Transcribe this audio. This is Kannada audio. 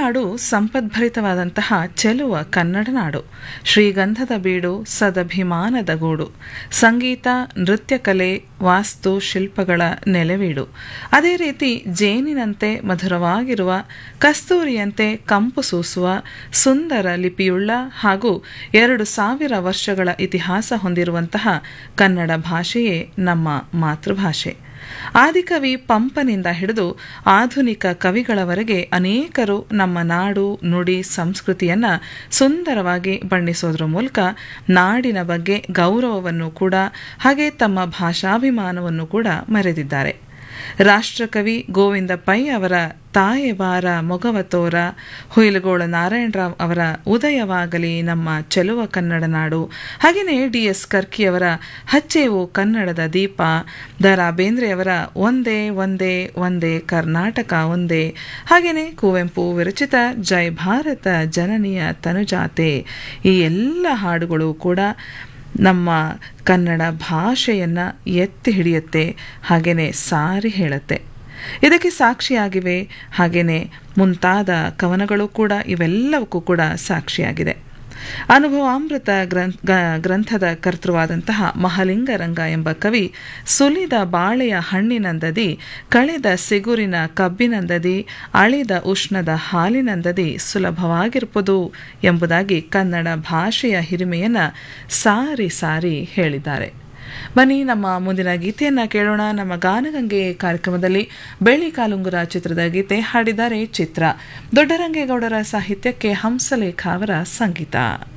ಮಲೆನಾಡು ಸಂಪದ್ಭರಿತವಾದಂತಹ ಚೆಲುವ ಕನ್ನಡ ನಾಡು ಶ್ರೀಗಂಧದ ಬೀಡು ಸದಭಿಮಾನದ ಗೂಡು ಸಂಗೀತ ನೃತ್ಯ ಕಲೆ ವಾಸ್ತು ಶಿಲ್ಪಗಳ ನೆಲೆವೀಡು ಅದೇ ರೀತಿ ಜೇನಿನಂತೆ ಮಧುರವಾಗಿರುವ ಕಸ್ತೂರಿಯಂತೆ ಕಂಪು ಸೂಸುವ ಸುಂದರ ಲಿಪಿಯುಳ್ಳ ಹಾಗೂ ಎರಡು ಸಾವಿರ ವರ್ಷಗಳ ಇತಿಹಾಸ ಹೊಂದಿರುವಂತಹ ಕನ್ನಡ ಭಾಷೆಯೇ ನಮ್ಮ ಮಾತೃಭಾಷೆ ಆದಿಕವಿ ಪಂಪನಿಂದ ಹಿಡಿದು ಆಧುನಿಕ ಕವಿಗಳವರೆಗೆ ಅನೇಕರು ನಮ್ಮ ನಾಡು ನುಡಿ ಸಂಸ್ಕೃತಿಯನ್ನ ಸುಂದರವಾಗಿ ಬಣ್ಣಿಸೋದ್ರ ಮೂಲಕ ನಾಡಿನ ಬಗ್ಗೆ ಗೌರವವನ್ನು ಕೂಡ ಹಾಗೆ ತಮ್ಮ ಭಾಷಾಭಿಮಾನವನ್ನು ಕೂಡ ಮೆರೆದಿದ್ದಾರೆ ರಾಷ್ಟ್ರಕವಿ ಗೋವಿಂದ ಪೈ ಅವರ ತಾಯೆಬಾರ ಮೊಗವತೋರ ಹುಯಿಲಗೋಳ ನಾರಾಯಣರಾವ್ ಅವರ ಉದಯವಾಗಲಿ ನಮ್ಮ ಚೆಲುವ ಕನ್ನಡ ನಾಡು ಹಾಗೆಯೇ ಡಿ ಎಸ್ ಕರ್ಕಿಯವರ ಹಚ್ಚೇವು ಕನ್ನಡದ ದೀಪ ದ ರಾ ಬೇಂದ್ರೆಯವರ ಒಂದೇ ಒಂದೇ ಒಂದೇ ಕರ್ನಾಟಕ ಒಂದೇ ಹಾಗೆಯೇ ಕುವೆಂಪು ವಿರಚಿತ ಜೈ ಭಾರತ ಜನನಿಯ ತನುಜಾತೆ ಈ ಎಲ್ಲ ಹಾಡುಗಳು ಕೂಡ ನಮ್ಮ ಕನ್ನಡ ಭಾಷೆಯನ್ನು ಎತ್ತಿ ಹಿಡಿಯುತ್ತೆ ಹಾಗೆಯೇ ಸಾರಿ ಹೇಳುತ್ತೆ ಇದಕ್ಕೆ ಸಾಕ್ಷಿಯಾಗಿವೆ ಹಾಗೆಯೇ ಮುಂತಾದ ಕವನಗಳು ಕೂಡ ಇವೆಲ್ಲವಕ್ಕೂ ಕೂಡ ಸಾಕ್ಷಿಯಾಗಿದೆ ಅನುಭವಾಮೃತ ಗ್ರಂಥ ಗ್ರಂಥದ ಕರ್ತೃವಾದಂತಹ ಮಹಲಿಂಗರಂಗ ಎಂಬ ಕವಿ ಸುಲಿದ ಬಾಳೆಯ ಹಣ್ಣಿನಂದದಿ ಕಳೆದ ಸಿಗುರಿನ ಕಬ್ಬಿನಂದದಿ ಅಳಿದ ಉಷ್ಣದ ಹಾಲಿನಂದದಿ ಸುಲಭವಾಗಿರ್ಬೋದು ಎಂಬುದಾಗಿ ಕನ್ನಡ ಭಾಷೆಯ ಹಿರಿಮೆಯನ್ನು ಸಾರಿ ಸಾರಿ ಹೇಳಿದ್ದಾರೆ ಬನ್ನಿ ನಮ್ಮ ಮುಂದಿನ ಗೀತೆಯನ್ನ ಕೇಳೋಣ ನಮ್ಮ ಗಾನಗಂಗೆ ಕಾರ್ಯಕ್ರಮದಲ್ಲಿ ಬೆಳ್ಳಿ ಕಾಲುಂಗುರ ಚಿತ್ರದ ಗೀತೆ ಹಾಡಿದ್ದಾರೆ ಚಿತ್ರ ದೊಡ್ಡರಂಗೇಗೌಡರ ಸಾಹಿತ್ಯಕ್ಕೆ ಹಂಸಲೇಖ ಅವರ ಸಂಗೀತ